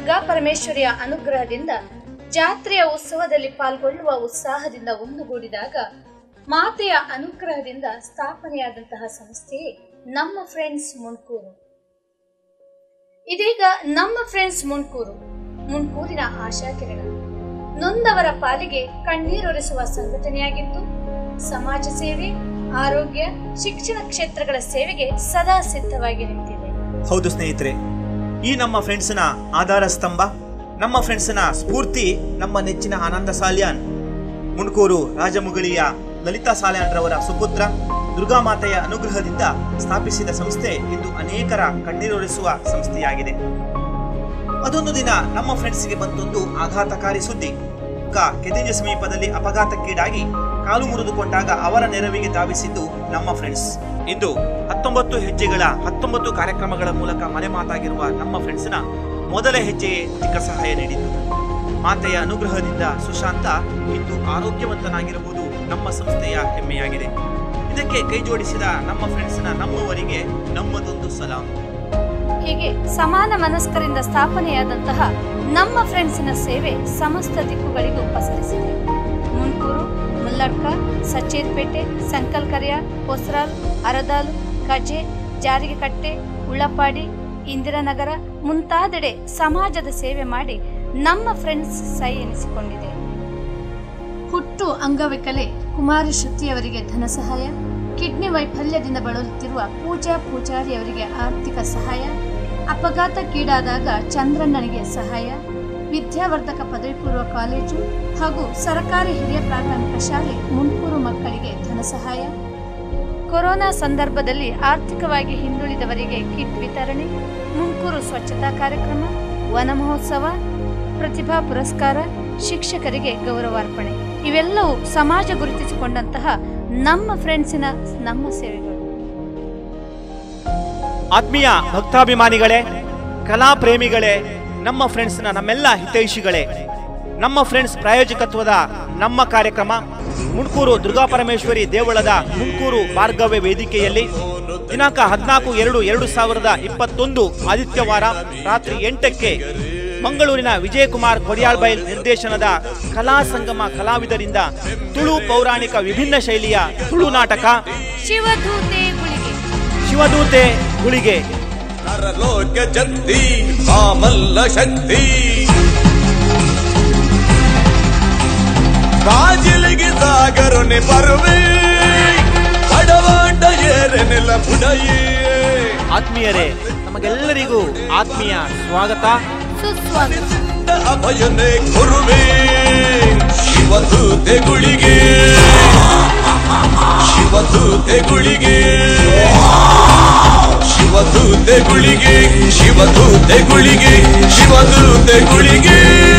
ದುರ್ಗಾ ಪರಮೇಶ್ವರಿಯ ಅನುಗ್ರಹದಿಂದ ಜಾತ್ರೆಯ ಉತ್ಸವದಲ್ಲಿ ಪಾಲ್ಗೊಳ್ಳುವ ಉತ್ಸಾಹದಿಂದ ಒಂದುಗೂಡಿದಾಗ ಮಾತೆಯ ಅನುಗ್ರಹದಿಂದ ಸ್ಥಾಪನೆಯಾದಂತಹ ಸಂಸ್ಥೆಯೇ ನಮ್ಮ ಫ್ರೆಂಡ್ಸ್ ಮುಣ್ಕೂರು ಇದೀಗ ನಮ್ಮ ಫ್ರೆಂಡ್ಸ್ ಮುಣ್ಕೂರು ಮುಣ್ಕೂರಿನ ಆಶಾಕಿರಣ ನೊಂದವರ ಪಾಲಿಗೆ ಕಣ್ಣೀರೊರೆಸುವ ಸಂಘಟನೆಯಾಗಿದ್ದು ಸಮಾಜ ಸೇವೆ ಆರೋಗ್ಯ ಶಿಕ್ಷಣ ಕ್ಷೇತ್ರಗಳ ಸೇವೆಗೆ ಸದಾ ಸಿದ್ಧವಾಗಿ ನಿಂತಿದೆ ಹೌದು ಸ್ನೇಹಿತರೆ ಈ ನಮ್ಮ ಫ್ರೆಂಡ್ಸ್ನ ಆಧಾರ ಸ್ತಂಭ ನಮ್ಮ ಫ್ರೆಂಡ್ಸ್ನ ಸ್ಫೂರ್ತಿ ನಮ್ಮ ನೆಚ್ಚಿನ ಆನಂದ ಸಾಲ್ಯಾನ್ ಮುಣ್ಕೂರು ರಾಜಮುಗಳಿಯ ಲಲಿತಾ ಸಾಲ್ಯಾನ್ರವರ ಸುಪುತ್ರ ದುರ್ಗಾಮಾತೆಯ ಅನುಗ್ರಹದಿಂದ ಸ್ಥಾಪಿಸಿದ ಸಂಸ್ಥೆ ಇಂದು ಅನೇಕರ ಕಣ್ಣೀರೊರೆಸುವ ಸಂಸ್ಥೆಯಾಗಿದೆ ಅದೊಂದು ದಿನ ನಮ್ಮ ಫ್ರೆಂಡ್ಸ್ಗೆ ಬಂತೊಂದು ಆಘಾತಕಾರಿ ಸುದ್ದಿ ಕ ಕೆದಿಂಜ ಸಮೀಪದಲ್ಲಿ ಅಪಘಾತಕ್ಕೀಡಾಗಿ ಕಾಲು ಮುರಿದುಕೊಂಡಾಗ ಅವರ ನೆರವಿಗೆ ಧಾವಿಸಿದ್ದು ನಮ್ಮ ಫ್ರೆಂಡ್ಸ್ ಇಂದು ಹತ್ತೊಂಬತ್ತು ಹೆಜ್ಜೆಗಳ ಹತ್ತೊಂಬತ್ತು ಕಾರ್ಯಕ್ರಮಗಳ ಮೂಲಕ ಮನೆ ಮಾತಾಗಿರುವ ನಮ್ಮ ಫ್ರೆಂಡ್ಸ್ನ ಮೊದಲ ಹೆಜ್ಜೆಯೇ ಚಿಕ್ಕ ಸಹಾಯ ನೀಡಿತು ಮಾತೆಯ ಅನುಗ್ರಹದಿಂದ ಸುಶಾಂತ ಇಂದು ಆರೋಗ್ಯವಂತನಾಗಿರುವುದು ನಮ್ಮ ಸಂಸ್ಥೆಯ ಹೆಮ್ಮೆಯಾಗಿದೆ ಇದಕ್ಕೆ ಕೈ ಜೋಡಿಸಿದ ನಮ್ಮ ಫ್ರೆಂಡ್ಸ್ನ ನಮ್ಮವರಿಗೆ ನಮ್ಮದೊಂದು ಸಲಾಂ ಹೀಗೆ ಸಮಾನ ಮನಸ್ಕರಿಂದ ಸ್ಥಾಪನೆಯಾದಂತಹ ನಮ್ಮ ಫ್ರೆಂಡ್ಸಿನ ಸೇವೆ ಸಮಸ್ತ ದಿಕ್ಕುಗಳಿಗೂ ಪಸರಿಸಿದೆ ಮುನ್ಕೂರು ಮುಲ್ಲಡ್ಕ ಸಚೇತ್ಪೇಟೆ ಸಂಕಲ್ಕರ್ಯ ಹೊಸರಾಲ್ ಅರದಾಲು ಕಜೆ ಜಾರಿಗೆಕಟ್ಟೆ ಉಳ್ಳಪಾಡಿ ಇಂದಿರಾನಗರ ಮುಂತಾದೆಡೆ ಸಮಾಜದ ಸೇವೆ ಮಾಡಿ ನಮ್ಮ ಫ್ರೆಂಡ್ಸ್ ಸೈ ಎನಿಸಿಕೊಂಡಿದೆ ಹುಟ್ಟು ಅಂಗವಿಕಲೆ ಕುಮಾರಿ ಶ್ರುತಿಯವರಿಗೆ ಧನ ಸಹಾಯ ಕಿಡ್ನಿ ವೈಫಲ್ಯದಿಂದ ಬಳಲುತ್ತಿರುವ ಪೂಜಾ ಪೂಜಾರಿಯವರಿಗೆ ಆರ್ಥಿಕ ಸಹಾಯ ಅಪಘಾತಕ್ಕೀಡಾದಾಗ ಚಂದ್ರಣ್ಣನಿಗೆ ಸಹಾಯ ವಿದ್ಯಾವರ್ಧಕ ಪದವಿ ಪೂರ್ವ ಕಾಲೇಜು ಹಾಗೂ ಸರಕಾರಿ ಹಿರಿಯ ಪ್ರಾಥಮಿಕ ಶಾಲೆ ಮುನ್ಕೂರು ಮಕ್ಕಳಿಗೆ ಧನ ಸಹಾಯ ಕೊರೋನಾ ಸಂದರ್ಭದಲ್ಲಿ ಆರ್ಥಿಕವಾಗಿ ಹಿಂದುಳಿದವರಿಗೆ ಕಿಟ್ ವಿತರಣೆ ಮುಂಕೂರು ಸ್ವಚ್ಛತಾ ಕಾರ್ಯಕ್ರಮ ವನ ಮಹೋತ್ಸವ ಪ್ರತಿಭಾ ಪುರಸ್ಕಾರ ಶಿಕ್ಷಕರಿಗೆ ಗೌರವಾರ್ಪಣೆ ಇವೆಲ್ಲವೂ ಸಮಾಜ ಗುರುತಿಸಿಕೊಂಡಂತಹ ನಮ್ಮ ಫ್ರೆಂಡ್ಸಿನ ನಮ್ಮ ಸೇವೆಗಳು ಆತ್ಮೀಯ ಭಕ್ತಾಭಿಮಾನಿಗಳೇ ಕಲಾ ಪ್ರೇಮಿಗಳೇ ನಮ್ಮ ಫ್ರೆಂಡ್ಸ್ನ ನಮ್ಮೆಲ್ಲ ಹಿತೈಷಿಗಳೇ ನಮ್ಮ ಫ್ರೆಂಡ್ಸ್ ಪ್ರಾಯೋಜಕತ್ವದ ನಮ್ಮ ಕಾರ್ಯಕ್ರಮ ಮುಣ್ಕೂರು ದುರ್ಗಾಪರಮೇಶ್ವರಿ ದೇವಳದ ಮುಣ್ಕೂರು ಭಾರ್ಗವ್ಯ ವೇದಿಕೆಯಲ್ಲಿ ದಿನಾಂಕ ಹದಿನಾಲ್ಕು ಎರಡು ಎರಡು ಸಾವಿರದ ಇಪ್ಪತ್ತೊಂದು ಆದಿತ್ಯವಾರ ರಾತ್ರಿ ಎಂಟಕ್ಕೆ ಮಂಗಳೂರಿನ ವಿಜಯಕುಮಾರ್ ಕೊಡಿಯಾಳ್ಬೈಲ್ ನಿರ್ದೇಶನದ ಕಲಾ ಸಂಗಮ ಕಲಾವಿದರಿಂದ ತುಳು ಪೌರಾಣಿಕ ವಿಭಿನ್ನ ಶೈಲಿಯ ತುಳು ನಾಟಕ ಶಿವಧೂತೆ ಗುಳಿಗೆ ಶಿವದೂತೆ ಗುಳಿಗೆ ನರಲೋಕ ಜಂತಿ ಮಾಮಲ್ಲ ಶಕ್ತಿ ಕಾಜಿಲಿಗೆ ಸಾಗರನೆ ಬರುವೆ ಪಡವಾಟ ಏರನೆಲ್ಲ ಬುಡಯೇ ಆತ್ಮೀಯರೇ ನಮಗೆಲ್ಲರಿಗೂ ಆತ್ಮೀಯ ಸ್ವಾಗತ ಸುಸ್ವಾಗತ ಅಭಯನೆ ಕೊರುವೆ ಶಿವದೂತೆ ಗುಳಿಗೆ ಶಿವದೂತೆ ಗುಳಿಗೆ ಶಿವದೂತೆ ಗುಳಿಗೆ ಶಿವದೂತೆ ಗುಳಿಗೆ ಶಿವದೂತೆ ಗುಳಿಗೆ